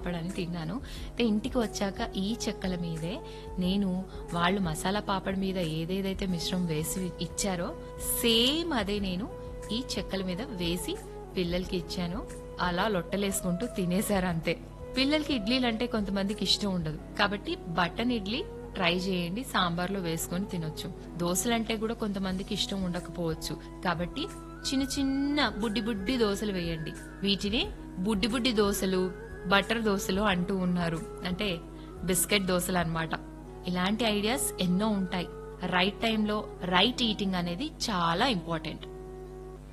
పాపడ్ అని తిన్నాను అయితే ఇంటికి వచ్చాక ఈ చెక్కల మీదే నేను వాళ్ళు మసాలా పాపడ్ మీద ఏదేదైతే మిశ్రమం వేసి ఇచ్చారో సేమ్ అదే నేను ఈ చెక్కల మీద వేసి పిల్లలకి ఇచ్చాను అలా లొట్టలేసుకుంటూ తినేశారు అంతే పిల్లలకి ఇడ్లీలు అంటే కొంతమందికి ఇష్టం ఉండదు కాబట్టి బటన్ ఇడ్లీ ట్రై చేయండి సాంబార్లో వేసుకొని తినొచ్చు దోశలు అంటే కూడా కొంతమందికి ఇష్టం ఉండకపోవచ్చు కాబట్టి చిన్న చిన్న బుడ్డి బుడ్డి దోశలు వేయండి వీటిని బుడ్డి బుడ్డి దోశలు బటర్ దోశలు అంటూ ఉన్నారు అంటే బిస్కెట్ దోశలు అన్నమాట ఇలాంటి ఐడియాస్ ఎన్నో ఉంటాయి రైట్ టైంలో రైట్ ఈటింగ్ అనేది చాలా ఇంపార్టెంట్